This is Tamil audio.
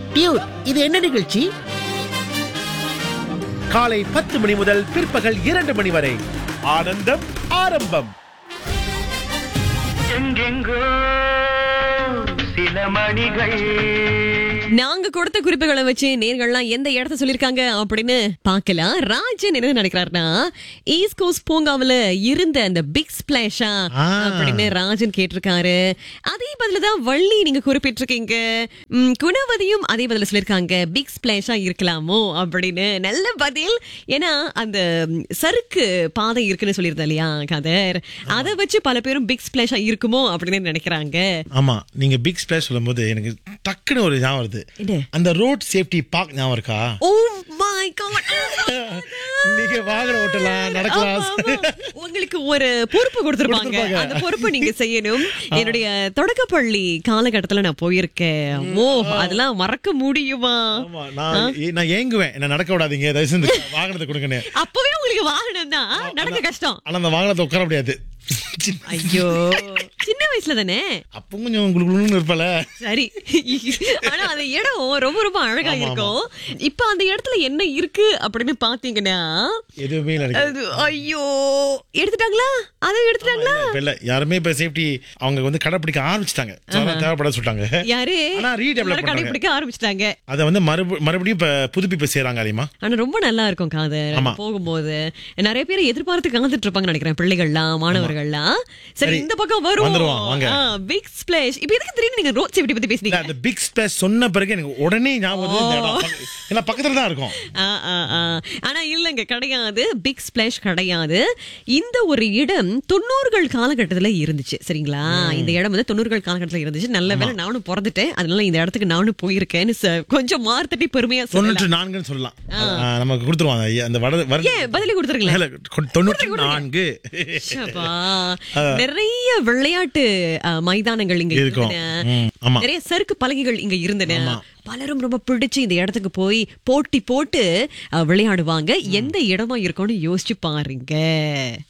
டியூட் இது என்ன நிகழ்ச்சி காலை பத்து மணி முதல் பிற்பகல் இரண்டு மணி வரை ஆனந்தம் ஆரம்பம் எங்கெங்கோ சில மணிகள் நாங்க கொடுத்த குறிப்புகளை வச்சு நேர்கள்லாம் எந்த இடத்த சொல்லிருக்காங்க அப்படின்னு பார்க்கலாம் ராஜன் என்ன நினைக்கிறாருன்னா ஈஸ்ட் கோஸ்ட் பூங்காவுல இருந்த அந்த பிக் ஸ்பிளாஷா ஆ. அப்படின்னு ராஜன் கேட்டிருக்காரு அதே பதில தான் வள்ளி நீங்க குறிப்பிட்டிருக்கீங்க ம், குணவதியும் அதே பதில சொல்லிருக்காங்க பிக் ஸ்பிளாஷா இருக்கலாமோ அப்படின்னு நல்ல பதில் ஏன்னா அந்த ம், சறுக்கு பாதை இருக்குன்னு சொல்லியிருந்தா இல்லையா கதர் அதை வச்சு பல பேரும் பிக் ஸ்பிளாஷா இருக்குமோ அப்படின்னு நினைக்கிறாங்க ஆமா நீங்க பிக் ஸ்பிளாஷ் சொல்லும்போது எனக்கு டக்குன்னு ஒரு ஞாபகம் வருது என்ன? அந்த ரோட் சேஃப்டி பார்க் ஞாபகம் இருக்கா ஓ மை காட் நீங்க வாகனம் ஓட்டலாம் நடக்கலாம் ஆமா, ஆமா. உங்களுக்கு ஒரு பொறுப்பு கொடுத்திருப்பாங்க கொடுத்திருப்பாங்க. அந்த பொறுப்பு நீங்க செய்யணும் என்னுடைய தொடக்கப்பள்ளி காலகட்டத்துல நான் போயிருக்கேன் ஓ அதெல்லாம் மறக்க முடியுமா ஆமா நான் ஏ- நான் ஏங்குவேன் என்ன நடக்க விடாதீங்க தயவு செஞ்சு வாகனத்தை கொடுங்கன்னு அப்பவே உங்களுக்கு வாகனம் தான் நடக்க கஷ்டம் ஆனா அந்த வாகனத்தை உட்கார முடியாது ஐயோ சின்ன வயசுல தானே அப்போ கொஞ்சம் உங்களுக்கு இருப்பல சரி ஆனா அந்த இடம் ரொம்ப ரொம்ப அழகா இருக்கும் இப்ப அந்த இடத்துல என்ன இருக்கு அப்படின்னு பாத்தீங்கன்னா எதுவுமே இல்ல எனக்கு. அது ஐயோ எடுத்துட்டாங்களா அதை எடுத்துட்டாங்களா இப்ப இல்ல யாருமே இப்ப சேஃப்டி அவங்க வந்து கடைப்பிடிக்க ஆரம்பிச்சிட்டாங்க தேவைப்பட சொல்லிட்டாங்க யாரு ஆனா redevelop எல்லாரும் பண்றாங்க. கடைபிடிக்க ஆரம்பிச்சிட்டாங்க அதை வந்து மறுப- மறுபடியும் இப்ப புதுப்பிப்பு செய்யறாங்க அலிமா ஆனா ரொம்ப நல்லா இருக்கும் காதர் ஆமா. போகும்போது நிறைய பேர் எதிர்பார்த்து காத்துட்டு இருப்பாங்கன்னு நினைக்கிறேன் பிள்ளைகள்லாம் மாணவர்கள்லாம் சரி சரி, இந்த பக்கம் வரும் வந்துருவோம், வாங்க. பிக் ஸ்பிளாஷ் இப்போ எதுக்கு திடீர்னு நீங்க ரோட் சேஃப்டி பத்தி இல்ல, பேசுனீங்க அந்த பிக் ஸ்பிளாஷ் சொன்ன பிறகு எனக்கு உடனே ஞாபகம் வருது இந்த இடம் பக்க- ஏன்னா பக்கத்துல தான் இருக்கும் ஆ, ஆ, ஆ. ஆனா இல்லங்க கிடையாது பிக் ஸ்பிளாஷ் கிடையாது இந்த ஒரு இடம் தொண்ணூறுகள் காலகட்டத்துல இருந்துச்சு சரிங்களா இந்த இடம் வந்து தொண்ணூறுகள் காலகட்டத்துல இருந்துச்சு நல்ல வேளை நானும் பிறந்துட்டேன் அதனால இந்த இடத்துக்கு நானும் போயிருக்கேன்னு ச- கொஞ்சம் மார்த்தட்டி பெருமையா சொல்லலாம் தொண்ணூற்று நான்குன்னு சொல்லலாம் ஆ, நமக்கு கொடுத்துருவாங்க ஐயா, அந்த வட வர ஏன் பதிலே கொடுத்துருங்களேன் இல்ல, கொ- தொண்ணூற்று நான்கு ஷபா. நிறைய விளையாட்டு அஹ், மைதானங்கள் இங்க இருக்கும். இருந்தன ம், ஆமா. நிறைய சறுக்கு பலகைகள் இங்க இருந்தன பலரும் ரொம்ப பிடிச்சு இந்த இடத்துக்கு போய் போட்டி போட்டு அஹ், விளையாடுவாங்க எந்த இடமா இருக்கும்னு யோசிச்சு பாருங்க